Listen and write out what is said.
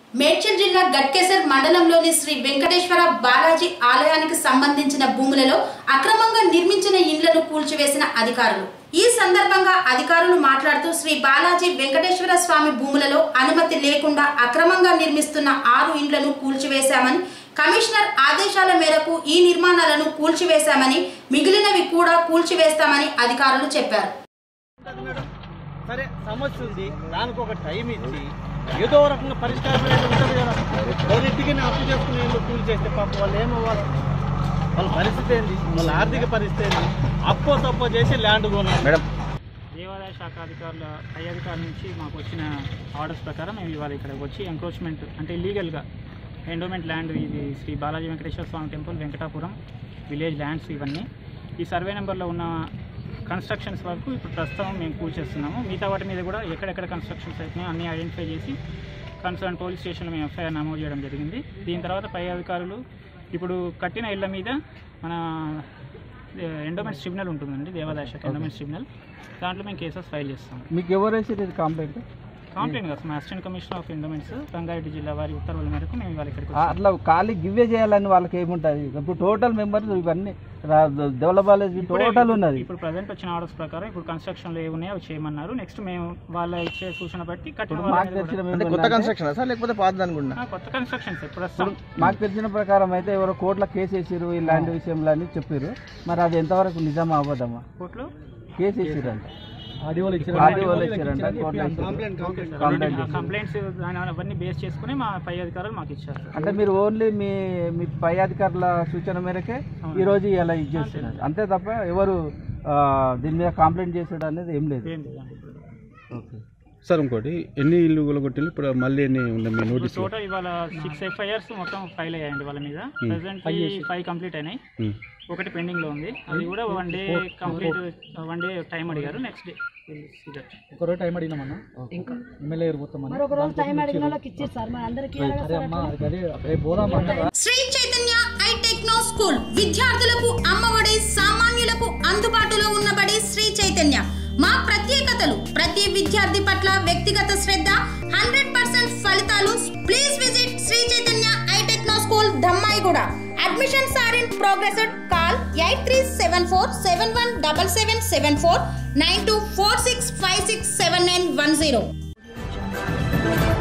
మేడ్చల్ జిల్లా గట్కేసర్ మండలంలోని శ్రీ వెంకటేశ్వర బాలాజీ ఆలయానికి సంబంధించిన భూములలో అక్రమంగా నిర్మించిన ఇండ్లను కూల్చివేసిన అధికారులు ఈ సందర్భంగా అధికారులు మాట్లాడుతూ శ్రీ బాలాజీ వెంకటేశ్వర స్వామి భూములలో అనుమతి లేకుండా అక్రమంగా నిర్మిస్తున్న ఆరు ఇండ్లను కూల్చివేశామని కమిషనర్ ఆదేశాల మేరకు ఈ నిర్మాణాలను కూల్చివేశామని మిగిలినవి కూడా కూల్చివేస్తామని అధికారులు చెప్పారు సరే సమస్య ఉంది దానికి ఒక టైం ఇచ్చి ఏదో ఒక రకంగా పరిష్కారం అనేది ఉంటుంది కదా రెండింటికి అప్పు చేసుకుని ఎందుకు కూలి చేస్తే పాప వాళ్ళు ఏమవ్వాలి వాళ్ళ పరిస్థితి ఏంది వాళ్ళ ఆర్థిక పరిస్థితి ఏంది అప్పో తప్పో చేసి ల్యాండ్ కొనాలి మేడం దేవాదాయ శాఖ అధికారుల పై అధికారుల నుంచి మాకు వచ్చిన ఆర్డర్స్ ప్రకారం మేము ఇవాళ ఇక్కడికి వచ్చి ఎంక్రోచ్మెంట్ అంటే లీగల్గా ఎండోమెంట్ ల్యాండ్ ఇది Shri Balaji Venkateshwara Swamy temple Venkatapuram village lands ఇవన్నీ ఈ సర్వే నెంబర్లో ఉన్న కన్స్ట్రక్షన్స్ వరకు ఇప్పుడు ప్రస్తుతం మేము కూల్చేస్తున్నాము మిగతా వాటి మీద కూడా ఎక్కడెక్కడ కన్స్ట్రక్షన్స్ అవుతున్నాయో అన్నీ ఐడెంటిఫై చేసి కన్సర్న్ పోలీస్ స్టేషన్లో మేము ఎఫ్ఐఆర్ నమోదు చేయడం జరిగింది దీని తర్వాత పై అధికారులు ఇప్పుడు కట్టిన ఇళ్ల మీద మన ఎండోమెంట్స్ ట్రిబ్యునల్ ఉంటుందండి దేవాదాయ శాఖ ఎండోమెంట్స్ ట్రిబ్యునల్ దాంట్లో మేము కేసెస్ ఫైల్ చేస్తాం మీకు ఎవరు వేసేది ఇది కంప్లైంట్ కంప్లైంట్ కదా మా assistant commissioner of endowments Rangareddy జిల్లా వారి ఉత్తర్వుల మేరకు మేము ఇవాళ ఇక్కడికి ఆ, వచ్చాం. అట్లా ఖాళీ గివ్వే చేయాలని వాళ్ళకి ఏముంటుంది ఇప్పుడు టోటల్ మెంబర్స్ ఇవన్నీ డెవలప్ కాలేజ్ ఇప్పుడే టోటల్ ఉన్నది ఇప్పుడు ప్రజెంట్ వచ్చిన ఆర్డర్స్ ప్రకారం ఇప్పుడు కన్స్ట్రక్షన్ లో ఏమున్నాయో అవి చేయమన్నారు నెక్స్ట్ మేము వాళ్ళ ఇచ్చే సూచన బట్టి కట్టిన ఇప్పుడు వాళ్ళ మాకు మీద తెలిసిన కూడా- మేము కొత్త ఏంటంటే, కన్స్ట్రక్షన్ సార్ లేకపోతే పాతది అనుకుంటున్నా ఆ, కొత్త కన్స్ట్రక్షన్స్ ప్రస్తుతం మాకు తెలిసిన ప్రకారం అయితే ఎవరో కోర్టులో కేసు వేసిరు ఈ ల్యాండ్ విషయంలో అని చెప్పారు మరి అది ఎంతవరకు నిజమా అబద్ధమా కోర్టులో కేసు వేసిరంట ఆడియోలు ఇచ్చారంట కోర్టులో కంప్లైంట్ చేసిర్రు. కంప్లైంట్స్ అవన్నీ బేస్ చేసుకుని మా పై అధికారులు మాకు ఇచ్చారు అంటే మీరు ఓన్లీ మీ మీ పై అధికారుల సూచన మేరకే ఈ రోజు ఇలా ఇది చేస్తున్నారు అంతే తప్ప ఎవరు ఆ, దీని మీద కంప్లైంట్ చేసాడు అనేది ఏం లేదు ఏం లేదండి ఓకే సార్ ఇంకోటి ఎన్ని ఇల్లు కొలగొట్టిల్లు ఇప్పుడు మళ్ళీ ఎన్ని ఉన్నాయి మీ నోటీస్ టోటల్ ఇవాళ సిక్స్ ఎఫ్ఐఆర్స్ మొత్తం ఫైల్ అయ్యాయండి వాళ్ళ మీద ప్రెసెంట్ ఫైవ్ కంప్లీట్ అయినాయి ఒకటి పెండింగ్ లో ఉంది అది కూడా one day complete one day time అడిగారు నెక్స్ట్ డే ఒకరోజు టైం అడిగినామన్నా ఇంకా ఎమ్మెల్యే మొత్తం ఒక రోజు టైం అడిగిన వాళ్ళకి ఇచ్చారు సార్ మరి అందరికీ అదే రేపు పోదామన్నా Sri Chaitanya e techno school విద్యార్థులకు అమ్మఒడి సామాన్యులకు అందుబాటులో ఉన్నబడి శ్రీ చైతన్య మా ప్రత్యేకతలు ప్రతి విద్యార్థి పట్ల వ్యక్తిగత శ్రద్ధ హండ్రెడ్ పర్సెంట్ ఫలితాలు please visit Sri Chaitanya e techno school Dammaiguda admissions are in progress call eight three seven four seven one double seven seven four nine two four six five six seven nine one zero